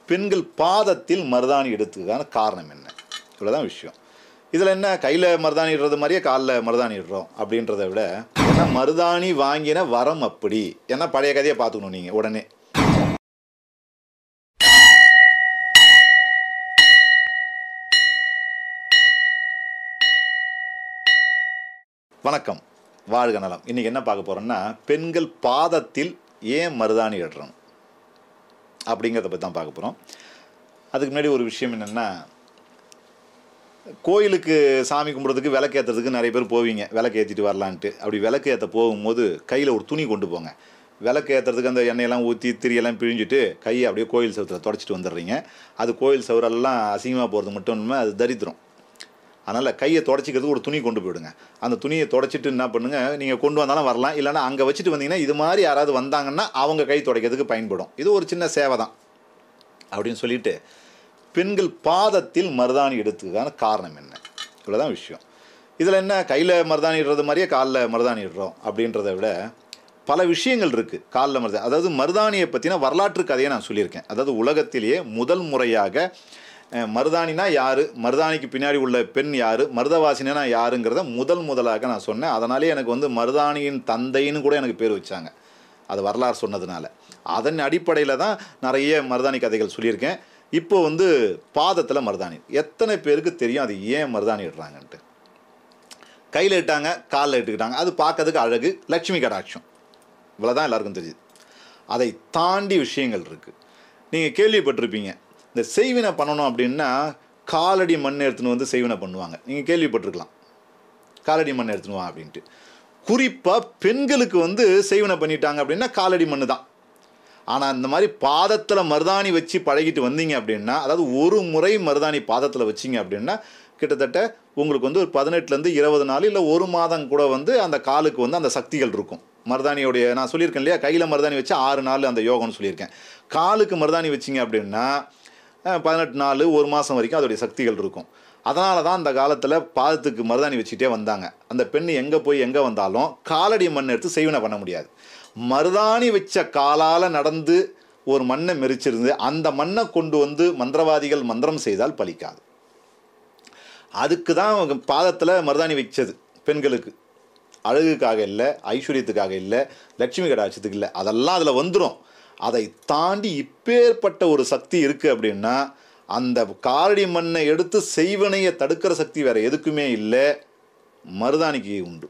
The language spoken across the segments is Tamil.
பெண்கள் பாதத்தில் மருதாணி எடுத்ததுக்கான காரணம் என்ன இவ்வளோதான் விஷயம் இதில் என்ன கையில் மருதாணி இடுறது மாதிரியே காலில் மருதாணி இடுறோம் அப்படின்றத விட ஏன்னா மருதாணி வாங்கின வரம் அப்படி ஏன்னா பழைய கதையை பார்த்துக்கணும் நீங்கள் உடனே வணக்கம் வாழ்க நலம் இன்றைக்கி என்ன பார்க்க போகிறோம்னா பெண்கள் பாதத்தில் ஏன் மருதாணி இடுறோம் அப்படிங்கிறத பற்றி தான் பார்க்க போகிறோம் அதுக்கு முன்னாடி ஒரு விஷயம் என்னென்னா கோயிலுக்கு சாமி கும்பிட்றதுக்கு விளக்கு ஏற்றுறதுக்கு நிறைய பேர் போவீங்க விளக்கு ஏற்றிட்டு வரலான்ட்டு அப்படி விளக்கு ஏற்ற போகும்போது கையில் ஒரு துணி கொண்டு போங்க விளக்கு ஏற்றுறதுக்கு அந்த எண்ணெயெல்லாம் ஊற்றி திரியெல்லாம் பிழிஞ்சிட்டு கையை அப்படியே கோயில் சவுத்தில் தொடச்சிட்டு வந்துடுறீங்க அது கோயில் சவுரெல்லாம் அசிங்கமாக போகிறது மட்டும் இல்லாமல் அது தரித்திரம் அதனால் கையை தொடச்சிக்கிறதுக்கு ஒரு துணி கொண்டு போயிடுங்க அந்த துணியை தொடச்சிட்டு என்ன பண்ணுங்க நீங்கள் கொண்டு வந்தாலும் வரலாம் இல்லைன்னா அங்கே வச்சுட்டு வந்தீங்கன்னா இது மாதிரி யாராவது வந்தாங்கன்னா அவங்க கை துடைக்கிறதுக்கு பயன்படும் இது ஒரு சின்ன சேவை தான் அப்படின்னு சொல்லிட்டு பெண்கள் பாதத்தில் மருதாணி எடுத்ததுக்கான காரணம் என்ன இவ்வளோதான் விஷயம் இதில் என்ன கையில் மருதாணி இடுறது மாதிரியே காலில் மருதாணி இடுறோம் அப்படின்றத விட பல விஷயங்கள் இருக்குது காலில் மருதாணி அதாவது மருதாணியை பற்றின வரலாற்று கதையை நான் சொல்லியிருக்கேன் அதாவது உலகத்திலேயே முதல் முறையாக அஹ், மருதாணினா யார் மருதாணிக்கு பின்னாடி உள்ள பெண் யார் மருதவாசினா யாருங்கிறத முதல் முதலாக நான் சொன்னேன் அதனாலே எனக்கு வந்து மருதாணியின் தந்தைன்னு கூட எனக்கு பேர் வச்சாங்க அது வரலாறு சொன்னதுனால அதன் அடிப்படையில் தான் நிறைய மருதாணி கதைகள் சொல்லியிருக்கேன் இப்போ வந்து பாதத்தில் மருதாணி எத்தனை பேருக்கு தெரியும் அது ஏன் மருதாணி இடுறாங்கன்ட்டு கையில் இட்டாங்க காலில் இட்டுக்கிட்டாங்க அது பார்க்கறதுக்கு அழகு லட்சுமி கடாட்சம் இவ்வளோதான் எல்லாருக்கும் தெரியுது அதை தாண்டி விஷயங்கள் இருக்குது நீங்கள் கேள்விப்பட்டிருப்பீங்க இந்த செய்வினை பண்ணணும் அப்படின்னா காலடி மண் எடுத்துன்னு வந்து செய்வினை பண்ணுவாங்க நீங்கள் கேள்விப்பட்டிருக்கலாம் காலடி மண் எடுத்துன்னு வா அப்படின்ட்டு குறிப்பாக பெண்களுக்கு வந்து செய்வினை பண்ணிட்டாங்க அப்படின்னா காலடி மண் தான் ஆனால் இந்த மாதிரி பாதத்தில் மருதாணி வச்சு பழகிட்டு வந்தீங்க அப்படின்னா அதாவது ஒரு முறை மருதாணி பாதத்தில் வச்சிங்க அப்படின்னா கிட்டத்தட்ட உங்களுக்கு வந்து ஒரு பதினெட்டுலேருந்து இருபது நாள் இல்லை ஒரு மாதம் கூட வந்து அந்த காலுக்கு வந்து அந்த சக்திகள் இருக்கும் மருதாணியோடைய நான் சொல்லியிருக்கேன் இல்லையா கையில் மருதாணி வச்சு ஆறு நாள் அந்த யோகம்னு சொல்லியிருக்கேன் காலுக்கு மருதாணி வச்சிங்க அப்படின்னா அஹ், பதினெட்டு நாள் ஒரு மாதம் வரைக்கும் அதோடைய சக்திகள் இருக்கும் அதனால தான் அந்த காலத்தில் பாதத்துக்கு மருதாணி வச்சுட்டே வந்தாங்க அந்த பெண் எங்கே போய் எங்கே வந்தாலும் காலடி மண் எடுத்து செய்வனை பண்ண முடியாது மருதாணி வச்ச காலால் நடந்து ஒரு மண்ணை மெரிச்சிருந்து அந்த மண்ணை கொண்டு வந்து மந்திரவாதிகள் மந்திரம் செய்தால் பலிக்காது அதுக்கு தான் பாதத்தில் மருதாணி வச்சது பெண்களுக்கு அழகுக்காக இல்லை ஐஸ்வர்யத்துக்காக இல்லை லட்சுமி கடாட்சத்துக்கு இல்லை அதெல்லாம் அதில் வந்துடும் அதை தாண்டி இப்பேற்பட்ட ஒரு சக்தி இருக்குது அப்படின்னா அந்த காரடி மண்ணை எடுத்து செய்வனையை தடுக்கிற சக்தி வேற எதுக்குமே இல்லை மருதாணிக்கு உண்டு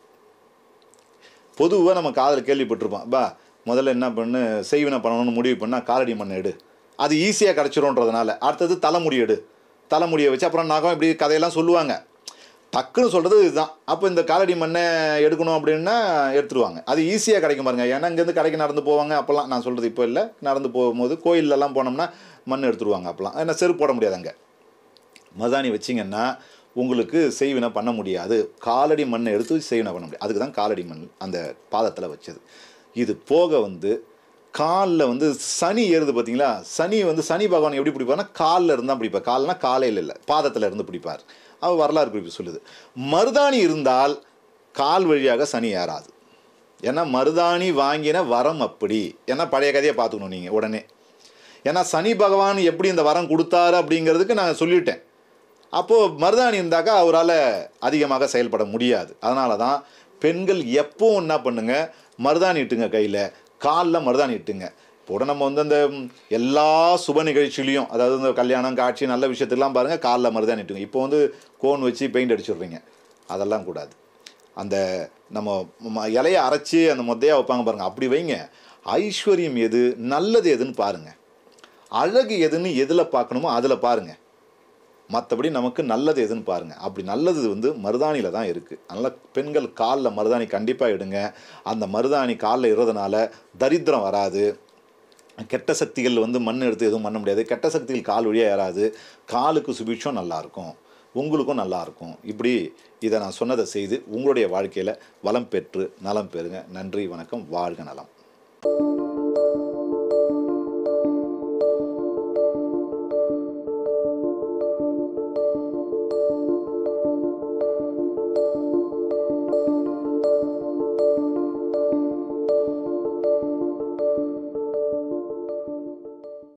பொதுவாக நம்ம காதில் கேள்விப்பட்டிருப்போம் பா முதல்ல என்ன பண்ணு செய்வினை பண்ணணும்னு முடிவு பண்ணால் காலடி மண் எடு அது ஈஸியாக கிடச்சிரும்ன்றதுனால அடுத்தது தலைமுடி எடு தலைமுடியை வச்சு அப்புறம் நகம் இப்படி கதையெல்லாம் சொல்லுவாங்க டக்குன்னு சொல்கிறது இதுதான் அப்போ இந்த காலடி மண்ணை எடுக்கணும் அப்படின்னா எடுத்துருவாங்க அது ஈஸியாக கிடைக்கும் பாருங்க ஏன்னா இங்கேருந்து கடைக்கு நடந்து போவாங்க அப்போல்லாம் நான் சொல்கிறது இப்போ இல்லை நடந்து போகும்போது கோயிலெல்லாம் போனோம்னா மண் எடுத்துருவாங்க அப்போல்லாம் ஏன்னா செருப்பு போட முடியாது அங்கே மருதாணி வச்சிங்கன்னா உங்களுக்கு செய்வினை பண்ண முடியாது காலடி மண்ணை எடுத்து செய்வினை பண்ண முடியாது அதுக்கு தான் காலடி மண் அந்த பாதத்தில் வச்சது இது போக வந்து காலில் வந்து சனி ஏறுது பார்த்தீங்களா சனி வந்து சனி பகவான் எப்படி பிடிப்பார்னா காலில் இருந்தால் பிடிப்பார் கால்னா காலையில் இல்லை பாதத்தில் இருந்து பிடிப்பார் அவர் வரலாறு குறிப்பு சொல்லுது மருதாணி இருந்தால் கால் வழியாக சனி ஏறாது ஏன்னா மருதாணி வாங்கின வரம் அப்படி ஏன்னா பழைய கதையை பார்த்துக்கணும் நீங்கள் உடனே ஏன்னா சனி பகவான் எப்படி இந்த வரம் கொடுத்தாரு அப்படிங்கிறதுக்கு நான் சொல்லிட்டேன் அப்போது மருதாணி இருந்தாக்கா அவரால் அதிகமாக செயல்பட முடியாது அதனால தான் பெண்கள் எப்பவும் என்ன பண்ணுங்க மருதாணி இட்டுங்க கையில் காலில் மருதாணி இட்டுங்க இப்போ நம்ம வந்து அந்த ம், எல்லா சுப நிகழ்ச்சியிலையும் அதாவது இந்த கல்யாணம் காட்சி நல்ல விஷயத்துலாம் பாருங்கள் காலில் மருதாணி இட்டுங்க இப்போ வந்து கோன் வச்சு பெயிண்ட் அடிச்சுடுறீங்க அதெல்லாம் கூடாது அந்த நம்ம ம- இலைய அரைச்சி அந்த மொத்தையாக வைப்பாங்க பாருங்கள் அப்படி வைங்க ஐஸ்வர்யம் எது நல்லது எதுன்னு பாருங்கள் அழகு எதுன்னு எதில் பார்க்கணுமோ அதில் பாருங்கள் மற்றபடி நமக்கு நல்லது எதுன்னு பாருங்கள் அப்படி நல்லது வந்து மருதாணியில் தான் இருக்குது அதனால் பெண்கள் காலில் மருதாணி கண்டிப்பாக இடுங்க அந்த மருதாணி காலில் இடுறதுனால தரித்திரம் வராது கெட்ட சக்திகள் வந்து மண் எடுத்து எதுவும் பண்ண முடியாது கெட்ட சக்திகள் கால் வழியாக ஏறாது காலுக்கு சுபிட்சம் நல்லாயிருக்கும் உங்களுக்கும் நல்லாயிருக்கும் இப்படி இதை நான் சொன்னதை செய்து உங்களுடைய வாழ்க்கையில் வளம் பெற்று நலம் பெறுங்க நன்றி வணக்கம் வாழ்க நலம்